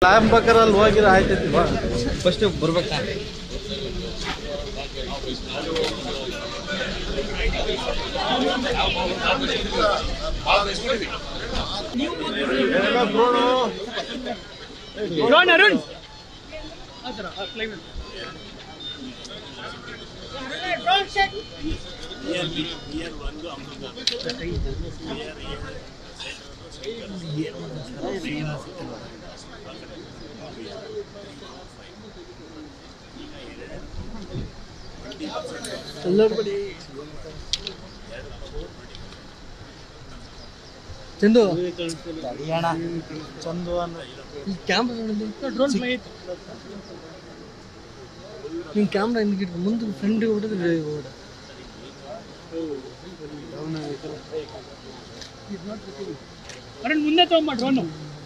time ಬೇಕಾರೆ ಅಲ್ಲಿ ಹೋಗಿರ ಆಯ್ತೈತಿ ಬಾ ಫಸ್ಟ್ ಬರ್ಬೇಕಾ ಡ್ರೋನ್ ಅರುಣ್ ಚಂದು ಚಂದು ಈ ಕ್ಯಾಮ್ರಾ ಡ್ರೋನ್ ಫ್ಲೈ ಐತೆ ನೀನು ಕ್ಯಾಮ್ರಾ ಹಿಂಗೆ ಇಟ್ಟು ಮುಂದೆ ಫ್ರೆಂಡ್ ಹೊಡೆದ್ರೆ ಓಡ ಅರುಣ್ ಮುಂದೆ ತಗೊಂಬ ಡ್ರೋನು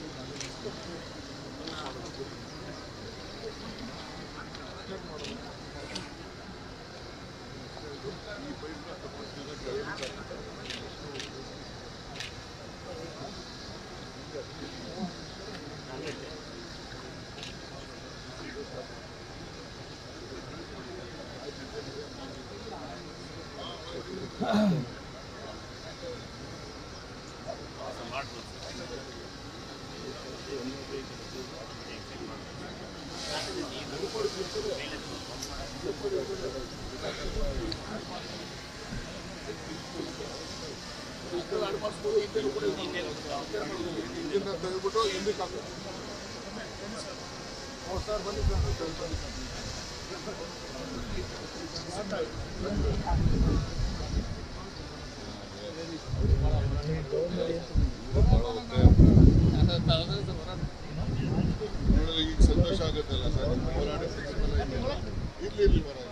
ನೋಡಿದ್ರೆ ಈಗ ಸಂತೋಷ ಆಗುತ್ತಲ್ಲ ಸರ್ ಹೋರಾಡಿ ಇರ್ಲಿ ಇರ್ಲಿ ಬರ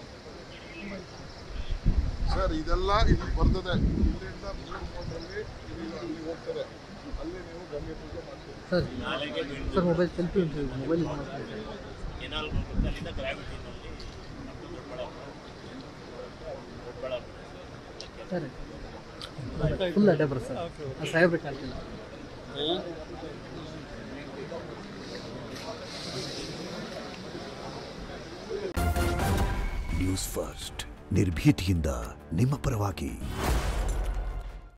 ಸರ್ ಇದೆಲ್ಲ ಇಲ್ಲಿ ಬರ್ತದೆ ಇಲ್ಲಿಂದ ಮೂರು ಫೋಟಲ್ಲಿ ಇಲ್ಲಿ ಅಲ್ಲಿ ಹೋಗ್ತದೆ ಅಲ್ಲಿ ನೀವು ಗಂಗೆ ಪೂಜೆ ಮಾಡ್ತೀರಿ ಸರ್ ಸರ್ ಮೊಬೈಲ್ ಸೆಲ್ಫಿ ಉಂಟು ಮೊಬೈಲ್ ಸರಿ ಫುಲ್ ಅಡ್ಡ ಬರ ಸರ್ ಆ ಸಾಹೇಬ್ರೆ ಕಾಣ್ತಿಲ್ಲ ನ್ಯೂಸ್ ಫಸ್ಟ್ ನಿರ್ಭೀತಿಯಿಂದ ನಿಮ್ಮ ಪರವಾಗಿ